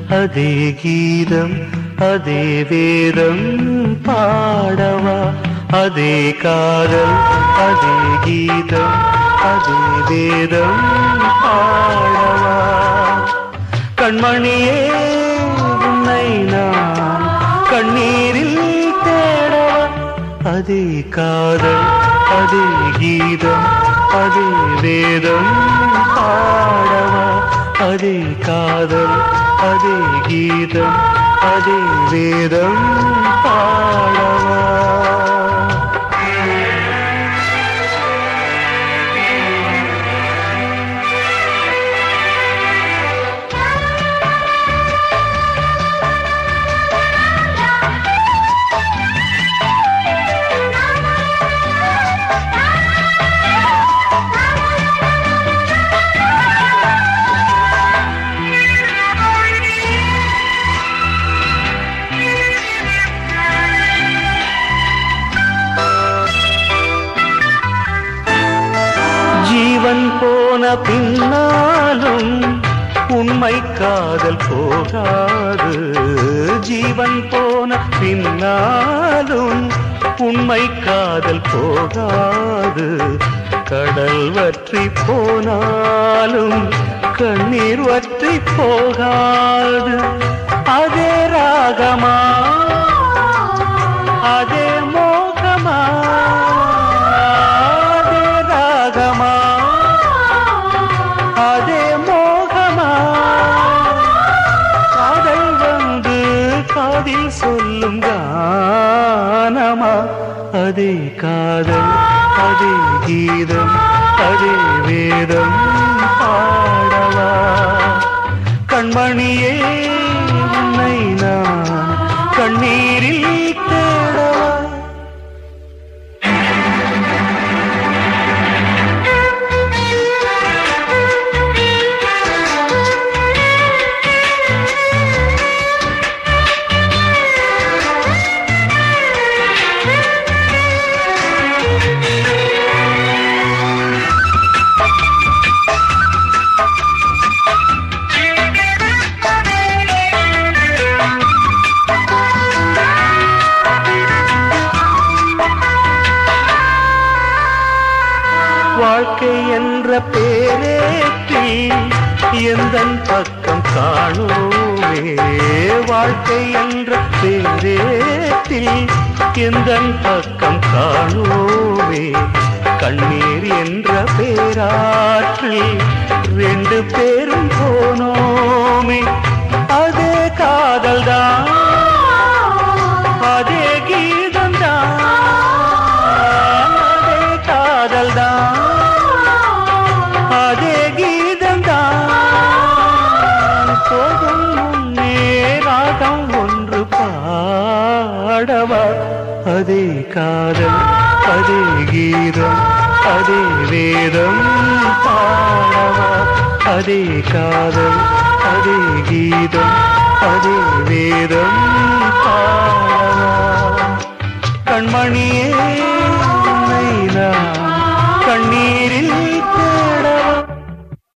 அதே கீதம் அதே வேதம் பாடவா அதே காதல் அதே கீதம் அதே வேதம் பாடவா கண்மணியே உன்னை நான் கண்ணீரில் தேடவா அதே காதல் அதே கீதம் அதே வேதம் பாடவா அதே காதல் அதே கீதம் அதே வேதம் பாடவா ஜீவன் போன பின்னாலும் உண்மை காதல் போகாது ஜீவன் போன பின்னாலும் உண்மை காதல் போகாது கடல் வற்றி போனாலும் கண்ணீர் வற்றி போகாது அதே ராகமா அதே மோகமா அதே ராகமா அதே மோகமா காதல் வந்து காதில் சொல்லும் கானமா அதே காதல் அதே கீதம் அதே வேதம் பாடவா கண்மணியே உன்னை நான் கண்ணீரில் தேடவா வாழ்க்கை என்ற பேரேற்றி எந்த பக்கம் காணோமே வாழ்க்கை என்ற பேரேற்றில் எந்த பக்கம் காணோமே கண்ணீர் என்ற பேராற்றில் ரெண்டு பேரும் போனோமே அதே காதல்தான் அதே கீதம்தான் அதே காதல்தான் அதே கீதம்தான் போகும் முன்னே ராகம் ஒன்று பாடவா அதே காதல் அதே கீதம் அதே வேதம் பாடவா அதே காதல் அதே கீதம் அதே வேதம் பாடவா கண்மணியே